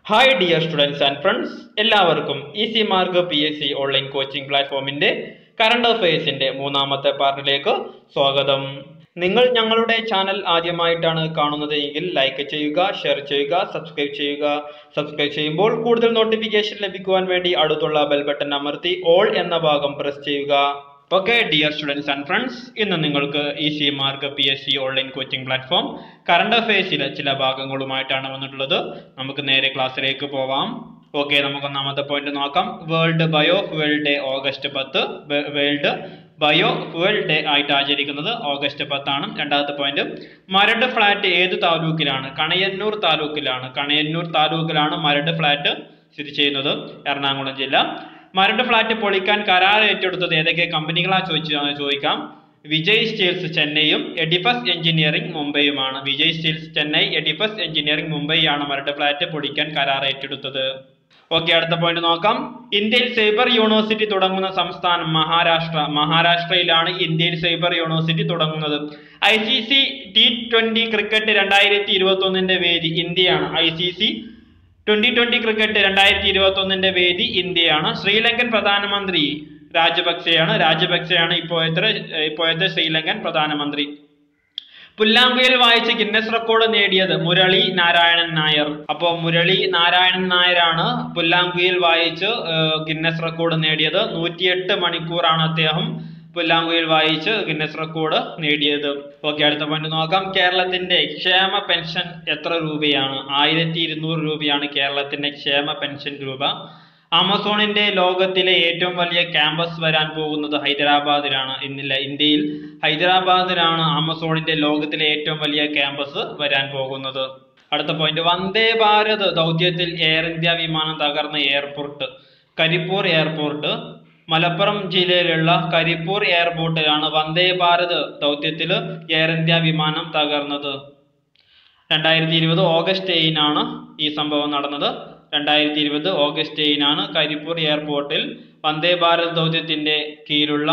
hi dear students and friends എല്ലാവർക്കും easy mark P S C online coaching പ്ലാറ്റ്ഫോമിന്റെ current അഫയേഴ്സിന്റെ മൂന്നാമത്തെ പാർട്ടിലേക്ക് സ്വാഗതം നിങ്ങൾ ഞങ്ങളുടെ ചാനൽ ആദ്യമായിട്ടാണ് കാണുന്നത് എങ്കിൽ ലൈക്ക് ചെയ്യുക ഷെയർ ചെയ്യുക സബ്സ്ക്രൈബ് ചെയ്യുക സബ്സ്ക്രൈബ് ചെയ്യുമ്പോൾ കൂടുതൽ നോട്ടിഫിക്കേഷൻ ലഭിക്കുവാൻ വേണ്ടി അടുത്തുള്ള ബെൽ ബട്ടൺ അമർത്തി ഓൾ എന്ന ഭാഗം പ്രസ് ചെയ്യുക okay dear students and friends ഇന്ന് നിങ്ങൾക്ക് easy mark P S C online coaching platform current അഫയേഴ്സിലെ ചില ഭാഗങ്ങളുമായിട്ടാണ് വന്നിട്ടുള്ളത് നമുക്ക് നേരെ ക്ലാസ്സിലേക്ക് പോവാം ഓക്കെ നമുക്ക് ഒന്നാമത്തെ പോയിന്റ് നോക്കാം world bio fuel day August പത്ത് വേൾഡ് ബയോ ഫ്യൂവൽ ഡേ ആയിട്ട് ആചരിക്കുന്നത് ഓഗസ്റ്റ് പത്താണ് രണ്ടാമത്തെ പോയിന്റ് മരട് ഫ്ലാറ്റ് ഏത് താലൂക്കിലാണ് കണയന്നൂർ താലൂക്കിലാണ് കണയന്നൂർ താലൂക്കിലാണ് മരട് ഫ്ലാറ്റ് സ്ഥിതി ചെയ്യുന്നത് എറണാകുളം ജില്ല മരട് ഫ്ലാറ്റ് പൊളിക്കാൻ കരാർ ഏറ്റെടുത്തത് ഏതൊക്കെ കമ്പനികളാ ചോദിച്ചു ചോദിക്കാം വിജയ് സ്റ്റീൽസ് ചെന്നൈയും എഡിഫസ് എഞ്ചിനീയറിംഗ് മുംബൈയുമാണ് Vijay Steels Chennai Edifice Engineering മുംബൈയാണ് മരട് ഫ്ലാറ്റ് പൊളിക്കാൻ കരാർ ഏറ്റെടുത്തത് ഓക്കെ അടുത്ത പോയിന്റ് നോക്കാം ഇന്ത്യയിൽ സൈബർ യൂണിവേഴ്സിറ്റി തുടങ്ങുന്ന സംസ്ഥാനം മഹാരാഷ്ട്ര മഹാരാഷ്ട്രയിലാണ് ഇന്ത്യയിൽ സൈബർ യൂണിവേഴ്സിറ്റി തുടങ്ങുന്നത് I C C T twenty cricket രണ്ടായിരത്തി ഇരുപത്തി ഒന്നിന്റെ വേദി ഇന്ത്യയാണ് I C C twenty twenty cricket രണ്ടായിരത്തി ഇരുപത്തി ഒന്നിന്റെ വേദി ഇന്ത്യയാണ് ശ്രീലങ്കൻ പ്രധാനമന്ത്രി രാജപക്സെയാണ് രാജപക്സെയാണ് ഇപ്പോഴത്തെ ഇപ്പോഴത്തെ ശ്രീലങ്കൻ പ്രധാനമന്ത്രി പുല്ലാങ്കുയൽ വായിച്ച് ഗിന്നസ് റെക്കോർഡ് നേടിയത് മുരളി നാരായണൻ നായർ അപ്പോൾ മുരളി നാരായണൻ നായരാണ് പുല്ലാങ്കുയൽ വായിച്ച് ഗിന്നസ് റെക്കോർഡ് നേടിയത് നൂറ്റിയെട്ട് മണിക്കൂറാണ് അദ്ദേഹം പുല്ലാങ്കുയിൽ വായിച്ച് ഗിന്നസ് റെക്കോർഡ് നേടിയത് ഓക്കെ അടുത്ത പോയിന്റ് നോക്കാം കേരളത്തിന്റെ ക്ഷേമ പെൻഷൻ എത്ര രൂപയാണ് ആയിരത്തി ഇരുന്നൂറ് രൂപയാണ് കേരളത്തിന്റെ ക്ഷേമ പെൻഷൻ രൂപ ആമസോണിന്റെ ലോകത്തിലെ ഏറ്റവും വലിയ ക്യാമ്പസ് വരാൻ പോകുന്നത് ഹൈദരാബാദിലാണ് ഇന്നില്ല ഇന്ത്യയിൽ ഹൈദരാബാദിലാണ് ആമസോണിന്റെ ലോകത്തിലെ ഏറ്റവും വലിയ ക്യാമ്പസ് വരാൻ പോകുന്നത് അടുത്ത പോയിന്റ് വന്ദേ ഭാരത് ദൗത്യത്തിൽ എയർ ഇന്ത്യ വിമാനം തകർന്ന എയർപോർട്ട് കരിപ്പൂർ എയർപോർട്ട് മലപ്പുറം ജില്ലയിലുള്ള കരിപ്പൂർ എയർപോർട്ടിലാണ് വന്ദേ ഭാരത് ദൗത്യത്തിൽ എയർ ഇന്ത്യ വിമാനം തകർന്നത് രണ്ടായിരത്തി ഇരുപത് ഓഗസ്റ്റ് ഏഴിനാണ് ഈ സംഭവം നടന്നത് രണ്ടായിരത്തി ഇരുപത് ഓഗസ്റ്റ് ഏഴിനാണ് കരിപ്പൂർ എയർപോർട്ടിൽ വന്ദേ ഭാരത് ദൗത്യത്തിന്റെ കീഴിലുള്ള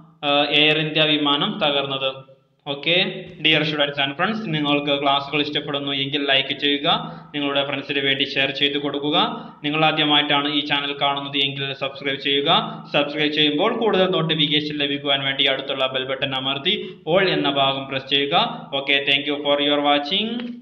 എയർ ഇന്ത്യ വിമാനം തകർന്നത് okay dear students and friends നിങ്ങൾക്ക് ക്ലാസ്സുകൾ ഇഷ്ടപ്പെടുന്നു എങ്കിൽ ലൈക്ക് ചെയ്യുക നിങ്ങളുടെ ഫ്രണ്ട്സിന് വേണ്ടി ഷെയർ ചെയ്ത് കൊടുക്കുക നിങ്ങൾ ആദ്യമായിട്ടാണ് ഈ ചാനൽ കാണുന്നത് എങ്കിൽ സബ്സ്ക്രൈബ് ചെയ്യുക സബ്സ്ക്രൈബ് ചെയ്യുമ്പോൾ കൂടുതൽ നോട്ടിഫിക്കേഷൻ ലഭിക്കുവാൻ വേണ്ടി അടുത്തുള്ള ബെൽ ബട്ടൺ അമർത്തി ഓൾ എന്ന ഭാഗം പ്രസ് ചെയ്യുക okay thank for your watching